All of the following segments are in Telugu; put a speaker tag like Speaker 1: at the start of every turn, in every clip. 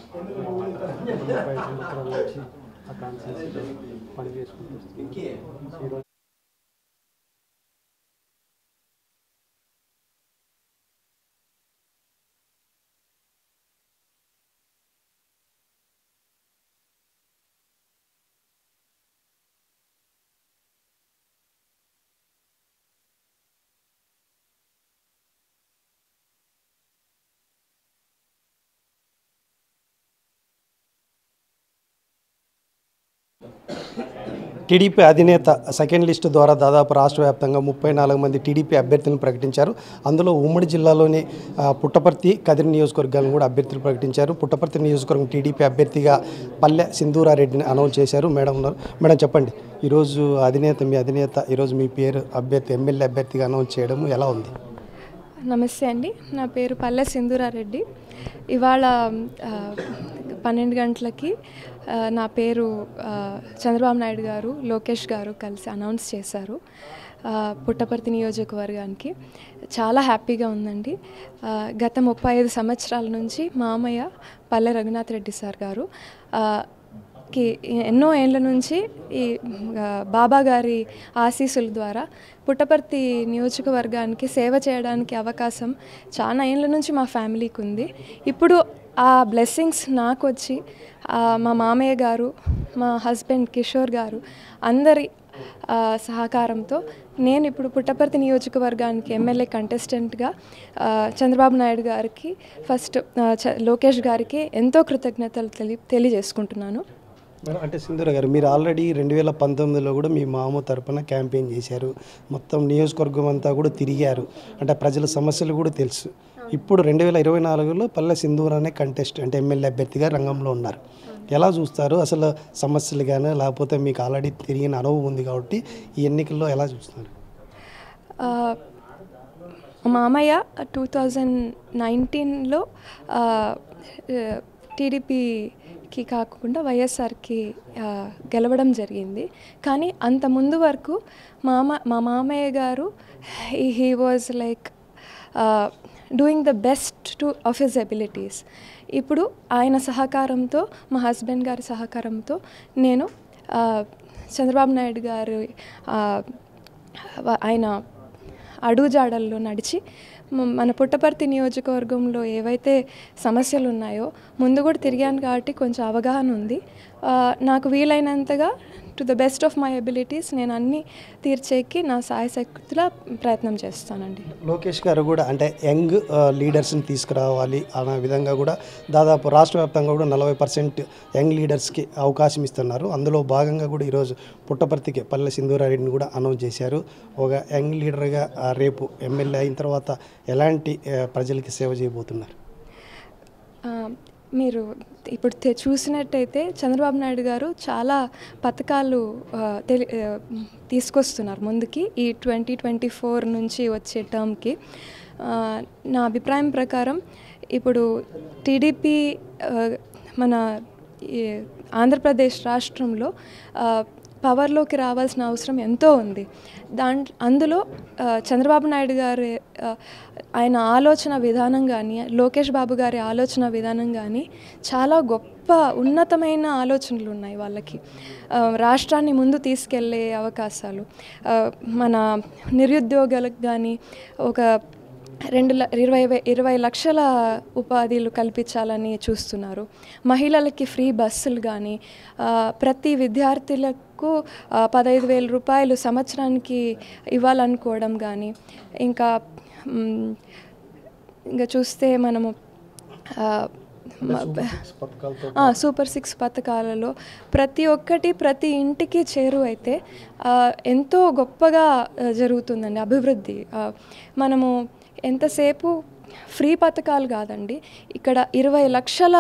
Speaker 1: ముప్పై సంవత్సరాల నుంచి ఆ కాన్స్టిట్యూన్సీలో పని చేసుకుంటూ వస్తున్నాను ఈరోజు టీడీపీ అధినేత సెకండ్ లిస్ట్ ద్వారా దాదాపు రాష్ట్ర వ్యాప్తంగా ముప్పై నాలుగు మంది టీడీపీ అభ్యర్థులను ప్రకటించారు అందులో ఉమ్మడి జిల్లాలోని ఆ, పుట్టపర్తి కదిరి నియోజకవర్గాలను కూడా అభ్యర్థులు ప్రకటించారు పుట్టపర్తి నియోజకవర్గం టీడీపీ అభ్యర్థిగా పల్లె సింధూరారెడ్డిని అనౌన్స్ చేశారు మేడం ఉన్నారు మేడం చెప్పండి ఈరోజు అధినేత మీ అధినేత ఈరోజు మీ పేరు అభ్యర్థి ఎమ్మెల్యే అభ్యర్థిగా అనౌన్స్ చేయడం ఎలా ఉంది
Speaker 2: నమస్తే అండి నా పేరు పల్లె సింధూరారెడ్డి ఇవాళ ఆ, పన్నెండు గంటలకి ఆ, నా పేరు ఆ, చంద్రబాబు నాయుడు గారు లోకేష్ గారు కలిసి అనౌన్స్ చేశారు ఆ, పుట్టపర్తి నియోజకవర్గానికి చాలా హ్యాపీగా ఉందండి ఆ, గత ముప్పై ఐదు సంవత్సరాల నుంచి మామయ్య పల్లె రఘునాథ్ రెడ్డి సార్ గారు ఆ, కి ఎన్నో ఏళ్ళ నుంచి ఈ ఆ, బాబా గారి ఆశీస్సుల ద్వారా పుట్టపర్తి నియోజకవర్గానికి సేవ చేయడానికి అవకాశం చాలా ఏళ్ళ నుంచి మా ఫ్యామిలీకి ఉంది ఇప్పుడు ఆ బ్లెస్సింగ్స్ నాకు వచ్చి ఆ, మా మామయ్య గారు మా హస్బెండ్ కిషోర్ గారు అందరి ఆ, సహకారంతో నేను ఇప్పుడు పుట్టపర్తి నియోజకవర్గానికి ఎమ్మెల్యే కంటెస్టెంట్గా ఆ, చంద్రబాబు నాయుడు గారికి ఫస్ట్ ఆ, చ- లోకేష్ గారికి ఎంతో కృతజ్ఞతలు తెలి తెలియజేసుకుంటున్నాను
Speaker 1: మేడం అంటే సింధూర గారు మీరు ఆల్రెడీ రెండు వేల పంతొమ్మిదిలో కూడా మీ మామ తరపున క్యాంపెయిన్ చేశారు మొత్తం నియోజకవర్గం అంతా కూడా తిరిగారు అంటే ప్రజల సమస్యలు కూడా తెలుసు ఇప్పుడు రెండు వేల ఇరవై నాలుగులో పల్లె సింధూర్ అనే కంటెస్ట్ అంటే ఎమ్మెల్యే అభ్యర్థిగా రంగంలో ఉన్నారు ఎలా చూస్తారు అసలు సమస్యలు కానీ లేకపోతే మీకు ఆల్రెడీ తిరిగిన అనుభవం ఉంది కాబట్టి ఈ ఎన్నికల్లో ఎలా చూస్తున్నారు
Speaker 2: ఆ, మా మామయ్య టూ థౌజండ్ నైన్టీన్లో టీడీపీకి కాకుండా వైఎస్ఆర్కి ఆ, గెలవడం జరిగింది కానీ అంత ముందు వరకు మామ మా మామయ్య గారు he was like doing the best to of his abilities ఇప్పుడు ఆయన సహకారంతో మా హస్బెండ్ గారి సహకారంతో నేను ఆ, చంద్రబాబు నాయుడు గారు ఆ, వ- ఆయన అడుగుజాడల్లో నడిచి మ- మన పుట్టపర్తి నియోజకవర్గంలో ఏవైతే సమస్యలు ఉన్నాయో ముందు కూడా తిరిగాను కాబట్టి కొంచెం అవగాహన ఉంది ఆ, నాకు వీలైనంతగా to the best of my abilities నేను అన్నీ తీర్చేకి నా సాయశక్తుల ప్రయత్నం చేస్తానండి
Speaker 1: లోకేష్ గారు కూడా అంటే యంగ్ లీడర్స్ని తీసుకురావాలి అనే విధంగా కూడా దాదాపు రాష్ట్ర వ్యాప్తంగా కూడా నలభై పర్సెంట్ యంగ్ లీడర్స్కి అవకాశం ఇస్తున్నారు అందులో భాగంగా కూడా ఈరోజు పుట్టపర్తికి పల్లె సింధూరారెడ్డిని కూడా అనౌన్స్ చేశారు ఒక యంగ్ లీడర్గా ఆ, రేపు ఎమ్మెల్యే అయిన తర్వాత ఎలాంటి ఆ, ప్రజలకి సేవ చేయబోతున్నారు
Speaker 2: ఆ, మీరు ఇప్పుడు తె- చూసినట్టయితే చంద్రబాబు నాయుడు గారు చాలా పథకాలు ఆ, తెలి ఆ, తీసుకొస్తున్నారు ముందుకి ఈ ట్వంటీ ట్వంటీ ఫోర్ నుంచి వచ్చే టర్మ్కి ఆ, నా అభిప్రాయం ప్రకారం ఇప్పుడు టీడీపీ ఆ, మన ఈ ఆంధ్రప్రదేశ్ రాష్ట్రంలో ఆ, పవర్లోకి రావాల్సిన అవసరం ఎంతో ఉంది దాంట్ అందులో ఆ, చంద్రబాబు నాయుడు గారి ఆ, ఆయన ఆలోచన విధానం కానీ లోకేష్ బాబు గారి ఆలోచన విధానం కానీ చాలా గొప్ప ఉన్నతమైన ఆలోచనలు ఉన్నాయి వాళ్ళకి ఆ, రాష్ట్రాన్ని ముందు తీసుకెళ్లే అవకాశాలు ఆ, మన నిరుద్యోగులకు కానీ ఒక రెండు ల ఇరవై వే- ఇరవై లక్షల ఉపాధిలు కల్పించాలని చూస్తున్నారు మహిళలకి ఫ్రీ బస్సులు కానీ ఆ, ప్రతి విద్యార్థులకు ఆ, పదహైదు వేల రూపాయలు సంవత్సరానికి ఇవ్వాలనుకోవడం కానీ ఇంకా మ్, ఇంకా చూస్తే మనము ఆ, మ-
Speaker 1: పథకాలతో
Speaker 2: ఆ, సూపర్ సిక్స్ పథకాలలో ప్రతి ఒక్కటి ప్రతి ఇంటికి చేరువైతే ఆ, ఎంతో గొప్పగా ఆ, జరుగుతుందండి అభివృద్ధి ఆ, మనము ఎంతసేపు ఫ్రీ పథకాలు కాదండి ఇక్కడ ఇరవై లక్షల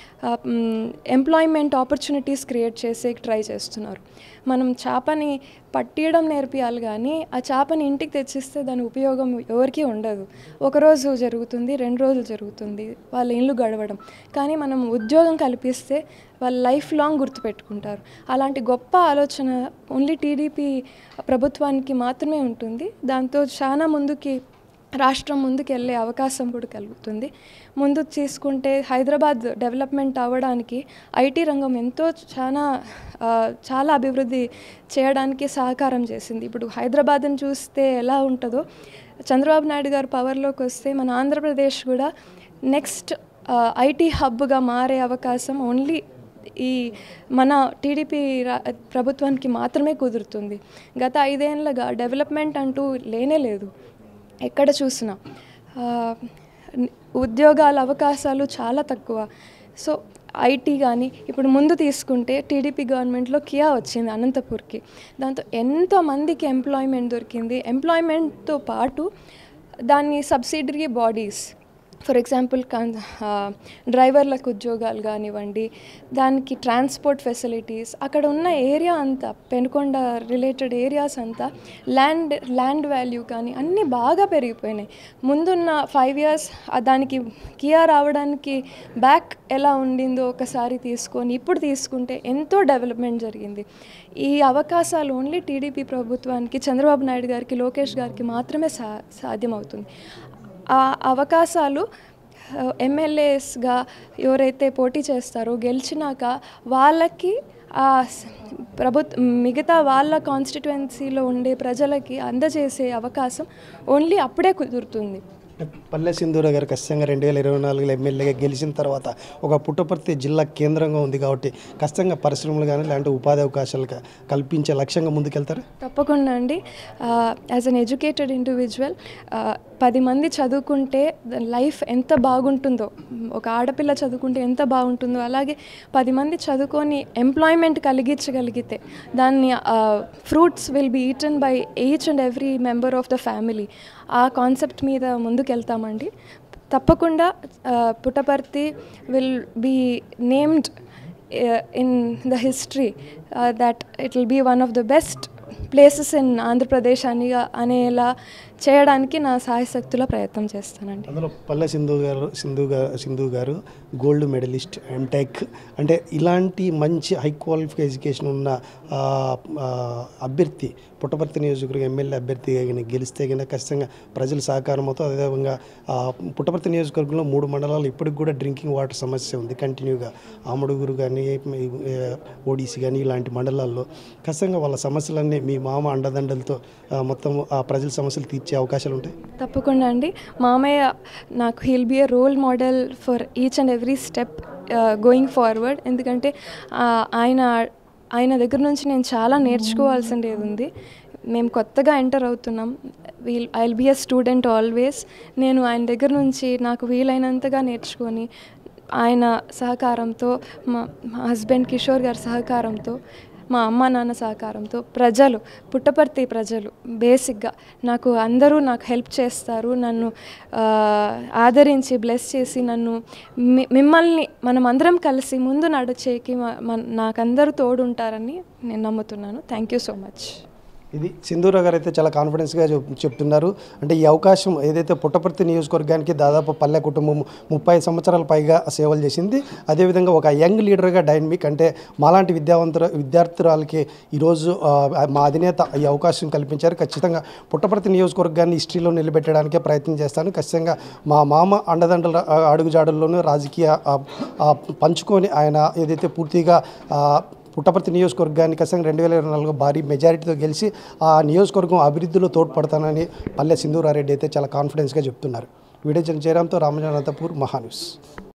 Speaker 2: ఎంప్లాయ్మెంట్ ఆపర్చునిటీస్ క్రియేట్ చేసే ట్రై చేస్తున్నారు మనం చేపని పట్టియడం నేర్పియాలి కానీ ఆ చేపని ఇంటికి తెచ్చిస్తే దాని ఉపయోగం ఎవరికీ ఉండదు ఒకరోజు జరుగుతుంది రెండు రోజులు జరుగుతుంది వాళ్ళ ఇల్లు గడవడం కానీ మనం ఉద్యోగం కల్పిస్తే వాళ్ళ లైఫ్ లాంగ్ గుర్తుపెట్టుకుంటారు అలాంటి గొప్ప ఆలోచన ఓన్లీ టీడీపీ ప్రభుత్వానికి మాత్రమే ఉంటుంది దాంతో చాలా ముందుకి రాష్ట్రం ముందుకు వెళ్ళే అవకాశం కూడా కలుగుతుంది ముందు తీసుకుంటే హైదరాబాద్ డెవలప్మెంట్ అవ్వడానికి ఐటీ రంగం ఎంతో చాలా ఆ, చాలా అభివృద్ధి చేయడానికి సహకారం చేసింది ఇప్పుడు హైదరాబాద్ని చూస్తే ఎలా ఉంటుందో చంద్రబాబు నాయుడు గారు పవర్లోకి వస్తే మన ఆంధ్రప్రదేశ్ కూడా నెక్స్ట్ ఐటీ హబ్గా మారే అవకాశం ఓన్లీ ఈ మన టీడీపీ రా- ప్రభుత్వానికి మాత్రమే కుదురుతుంది గత ఐదేళ్లుగా డెవలప్మెంట్ అంటూ లేనే లేదు ఎక్కడ చూసినా ఆ, ని- ఉద్యోగాల అవకాశాలు చాలా తక్కువ సో ఐటీ కానీ ఇప్పుడు ముందు తీసుకుంటే టీడీపీ గవర్నమెంట్లో కియా వచ్చింది అనంతపూర్కి దాంతో ఎంతో మందికి ఎంప్లాయ్మెంట్ దొరికింది ఎంప్లాయ్మెంట్తో పాటు దాన్ని సబ్సిడరీ బాడీస్ ఫర్ ఎగ్జాంపుల్ కన్ డ్రైవర్లకు ఉద్యోగాలు కానివ్వండి దానికి ట్రాన్స్పోర్ట్ ఫెసిలిటీస్ అక్కడ ఉన్న ఏరియా అంతా పెనుకొండ రిలేటెడ్ ఏరియాస్ అంతా ల్యాండ్ ల్యాండ్ వాల్యూ కానీ అన్నీ బాగా పెరిగిపోయినాయి ముందున్న ఫైవ్ ఇయర్స్ దానికి కియా రావడానికి బ్యాక్ ఎలా ఉండిందో ఒకసారి తీసుకొని ఇప్పుడు తీసుకుంటే ఎంతో డెవలప్మెంట్ జరిగింది ఈ అవకాశాలు ఓన్లీ టీడీపీ ప్రభుత్వానికి చంద్రబాబు నాయుడు గారికి లోకేష్ గారికి మాత్రమే సా సాధ్యమవుతుంది ఆ అవకాశాలు ఎమ్మెల్యేస్గా ఎవరైతే పోటీ చేస్తారో గెలిచినాక వాళ్ళకి ఆ స్- ప్రభుత్వ మిగతా వాళ్ళ కాన్స్టిట్యుయెన్సీలో ఉండే ప్రజలకి అందజేసే అవకాశం ఓన్లీ అప్పుడే కుదురుతుంది
Speaker 1: పల్లె సింధూర గారు ఖచ్చితంగా రెండు వేల ఇరవై నాలుగులో ఎమ్మెల్యేగా గెలిచిన తర్వాత ఒక పుట్టపర్తి జిల్లా కేంద్రంగా ఉంది కాబట్టి ఖచ్చితంగా పరిశ్రమలు కానీ ఇలాంటి ఉపాధి అవకాశాలు క- కల్పించే లక్ష్యంగా ముందుకెళ్తారు
Speaker 2: తప్పకుండా అండి యాజ్ అన్ ఎడ్యుకేటెడ్ ఇండివిజువల్ పది మంది చదువుకుంటే లైఫ్ ఎంత బాగుంటుందో ఒక ఆడపిల్ల చదువుకుంటే ఎంత బాగుంటుందో అలాగే పది మంది చదువుకొని ఎంప్లాయ్మెంట్ కలిగించగలిగితే దాన్ని fruits will be eaten by each and every member of the family ఆ కాన్సెప్ట్ మీద ముందుకెళ్తామండి తప్పకుండా ఆ, Puttaparthi will be named in the history that it will be one of the best places in Andhra Pradesh అని అనేలా చేయడానికి నా సాయశక్తుల ప్రయత్నం చేస్తానండి
Speaker 1: అందులో పల్లె సింధు గారు సింధు గారు సింధు గారు గోల్డ్ మెడలిస్ట్ ఎంటెక్ అంటే ఇలాంటి మంచి హై క్వాలిఫై ఎడ్యుకేషన్ ఉన్న ఆ, ఆ, అభ్యర్థి పుట్టపర్తి నియోజకవర్గం ఎమ్మెల్యే అభ్యర్థి కానీ గెలిస్తే కనుక ఖచ్చితంగా ప్రజల సహకారంతో అదేవిధంగా ఆ, పుట్టపర్తి నియోజకవర్గంలో మూడు మండలాలు ఇప్పటికి కూడా డ్రింకింగ్ వాటర్ సమస్య ఉంది కంటిన్యూగా ఆమడుగురు కానీ ఓడిసి కానీ ఇలాంటి మండలాల్లో ఖచ్చితంగా వాళ్ళ సమస్యలన్నీ మీ మామ అండదండలతో ఆ, మొత్తం ఆ ప్రజల సమస్యలు తీర్చే అవకాశాలు ఉంటాయి
Speaker 2: తప్పకుండా అండి మామయ్య నాకు he'll be a role model for each and every step going forward ఎందుకంటే ఆ, ఆయన ఆయన దగ్గర నుంచి నేను చాలా నేర్చుకోవాల్సింది ఉంది మేము కొత్తగా ఎంటర్ అవుతున్నాం we'll I will be a student always నేను ఆయన దగ్గర నుంచి నాకు వీలైనంతగా నేర్చుకొని ఆయన సహకారంతో మా మా హస్బెండ్ కిషోర్ గారి సహకారంతో మా అమ్మ నాన్న సహకారంతో ప్రజలు పుట్టపర్తి ప్రజలు బేసిక్గా నాకు అందరూ నాకు హెల్ప్ చేస్తారు నన్ను ఆ, ఆదరించి బ్లెస్ చేసి నన్ను మి- మిమ్మల్ని మనం అందరం కలిసి ముందు నడిచేకి మ- మన- నాకందరూ తోడుంటారని నేను నమ్ముతున్నాను థ్యాంక్ యూ సో మచ్
Speaker 1: ఇది సింధూర గారు అయితే చాలా కాన్ఫిడెన్స్గా చెప్ చెప్తున్నారు అంటే ఈ అవకాశం ఏదైతే పుట్టపర్తి నియోజకవర్గానికి దాదాపు పల్లె కుటుంబం ముప్పై సంవత్సరాల పైగా సేవలు చేసింది అదేవిధంగా ఒక యంగ్ లీడర్గా డైనమిక్ అంటే మాలాంటి విద్యావంతుల విద్యార్థురాలకి ఈరోజు ఆ, మా అధినేత ఈ అవకాశం కల్పించారు ఖచ్చితంగా పుట్టపర్తి నియోజకవర్గాన్ని హిస్టరీలో నిలబెట్టడానికే ప్రయత్నం చేస్తాను ఖచ్చితంగా మా మామ అండదండల ఆ, అడుగుజాడల్లోనూ రాజకీయ ఆ, ఆ, పంచుకొని ఆయన ఏదైతే పూర్తిగా ఆ, పుట్టపర్తి నియోజకవర్గాన్ని ఖచ్చితంగా రెండు వేల ఇరవై నాలుగు భారీ మెజారిటీతో గెలిచి ఆ నియోజకవర్గం అభివృద్ధిలో తోడ్పడతానని పల్లె సింధూరారెడ్డి అయితే చాలా కాన్ఫిడెన్స్గా చెప్తున్నారు వీడియో జన జయరామ్తో రామజనంతపూర్ మహాన్యూస్